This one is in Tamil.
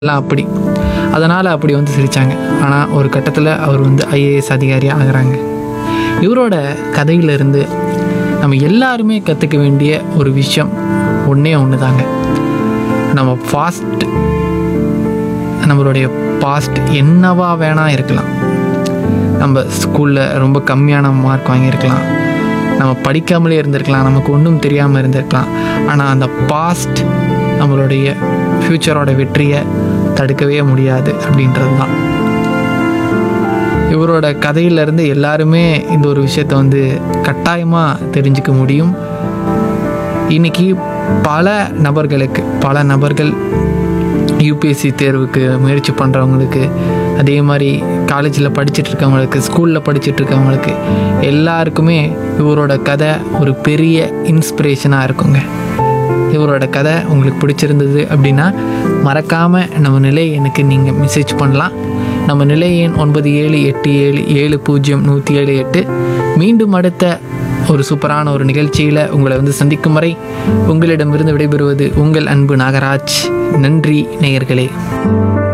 எல்லாம் அப்படி அதனால் அப்படி வந்து சிரித்தாங்க ஆனால் ஒரு கட்டத்தில் அவர் வந்து ஐஏஎஸ் அதிகாரியாக ஆகுறாங்க இவரோட கதையிலிருந்து நம்ம எல்லாருமே கற்றுக்க வேண்டிய ஒரு விஷயம் ஒன்றே ஒன்று தாங்க நம்ம ஃபாஸ்ட் நம்மளுடைய பாஸ்ட் என்னவா வேணா இருக்கலாம் நம்ம ஸ்கூலில் ரொம்ப கம்மியான மார்க் வாங்கியிருக்கலாம் நம்ம படிக்காமலே இருந்திருக்கலாம் நமக்கு ஒன்றும் தெரியாமல் இருந்திருக்கலாம் ஆனால் அந்த பாஸ்ட் நம்மளுடைய ஃப்யூச்சரோட வெற்றியை தடுக்கவே முடியாது அப்படின்றது தான் இவரோட கதையிலேருந்து எல்லாருமே இந்த ஒரு விஷயத்தை வந்து கட்டாயமாக தெரிஞ்சுக்க முடியும் இன்னைக்கு பல நபர்களுக்கு பல நபர்கள் யூபிஎஸ்சி தேர்வுக்கு முயற்சி பண்ணுறவங்களுக்கு அதே மாதிரி காலேஜில் படிச்சுட்டு இருக்கவங்களுக்கு ஸ்கூலில் படிச்சுட்டு இருக்கவங்களுக்கு எல்லாருக்குமே இவரோட கதை ஒரு பெரிய இன்ஸ்பிரேஷனாக இருக்குங்க இவரோட கதை உங்களுக்கு பிடிச்சிருந்தது அப்படின்னா மறக்காமல் நம்ம நிலை எனக்கு நீங்கள் மெசேஜ் பண்ணலாம் நம்ம நிலை எண் ஒன்பது ஏழு எட்டு ஏழு ஏழு பூஜ்ஜியம் நூற்றி ஏழு எட்டு மீண்டும் அடுத்த ஒரு சூப்பரான ஒரு நிகழ்ச்சியில் உங்களை வந்து சந்திக்கும் வரை உங்களிடமிருந்து விடைபெறுவது உங்கள் அன்பு நாகராஜ் நன்றி நேயர்களே